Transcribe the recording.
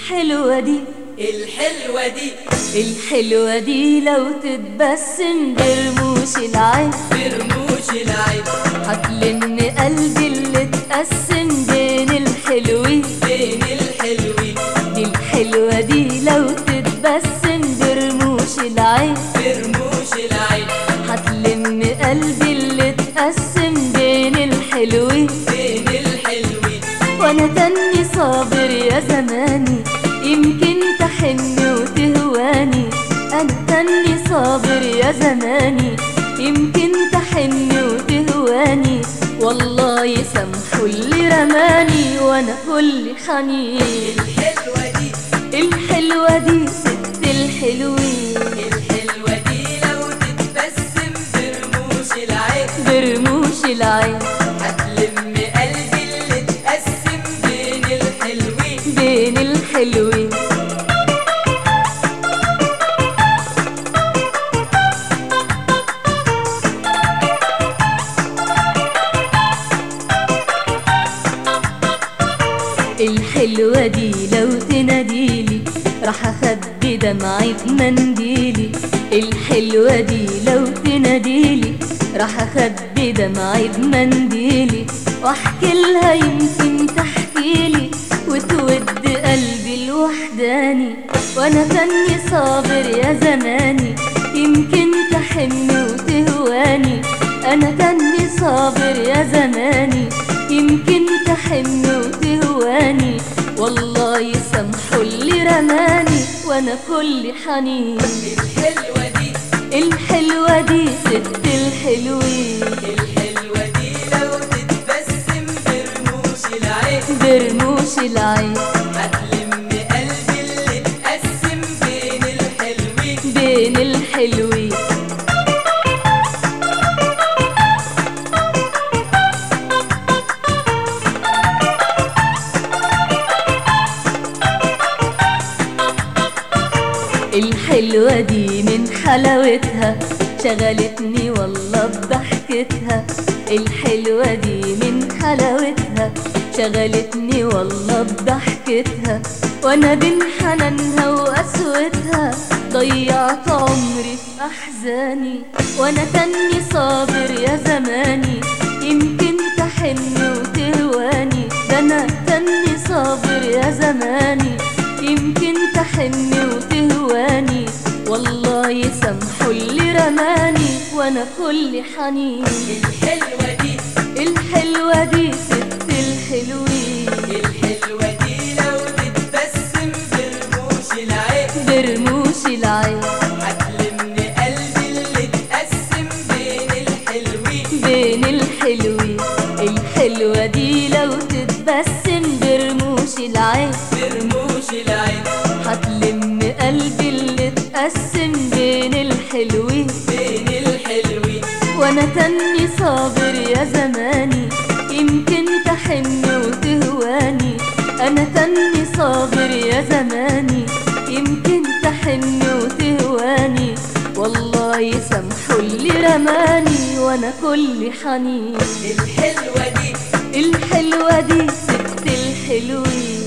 الحلوة دي الحلوة دي الحلوة دي لو تتبسم برموش العين برموش العين هتلن قلبي اللي اتقسم بين الحلوين بين الحلوين دي الحلوة دي لو تتبسم برموش العين برموش العين هتلم قلبي اللي اتقسم بين الحلوين بين الحلوين وانا تاني صابر يا زماني يمكن تحن وتهواني انا تاني صابر يا زماني يمكن تحن وتهواني والله يسامحوا اللي رماني وانا كل حنين الحلوة دي الحلوة دي ست الحلوين الحلوة دي لو تتبسم برموش العين برموش العين هتلم قلبي اللي اتقسم بين الحلوين بين الحلوين الحلوة دي لو تناديلي راح اخبي دمعي بمنديلي الحلوة دي لو تناديلي راح اخبي دمعي بمنديلي واحكي لها يمكن تحكيلي وتود قلبي الوحداني وانا تاني صابر يا زماني يمكن تحن وتهواني انا تاني صابر يا زماني يمكن تحن وتهواني والله يسامحوا اللي رماني وانا كل حنين الحلوة دي الحلوة دي ست الحلوين الحلوة دي لو تتبسم برموش العين برموش العين هتلم قلبي اللي اتقسم بين الحلوين بين الحلوين الحلوة دي من حلاوتها شغلتني والله بضحكتها الحلوة دي من حلاوتها شغلتني والله بضحكتها وانا بين حنانها وقسوتها ضيعت عمري في احزاني وانا تاني صابر يا زماني يمكن تحن وتهواني ده انا تاني صابر يا زماني يمكن تحن وتهواني والله يسامحوا اللي رماني وانا كل حنين الحلوة دي الحلوة دي ست الحلوين الحلوة دي لو تتبسم برموش العين برموش العين هتلم قلبي اللي اتقسم بين الحلوين بين الحلوين الحلوة دي لو تتبسم برموش العين برموش العين هتلم قلبي اللي اتقسم بين الحلوين بين الحلوين وانا تاني صابر يا زماني يمكن تحن وتهواني انا تاني صابر يا زماني يمكن تحن وتهواني والله يسامحوا اللي رماني وانا كل حنين الحلوة دي الحلوة دي ست الحلوين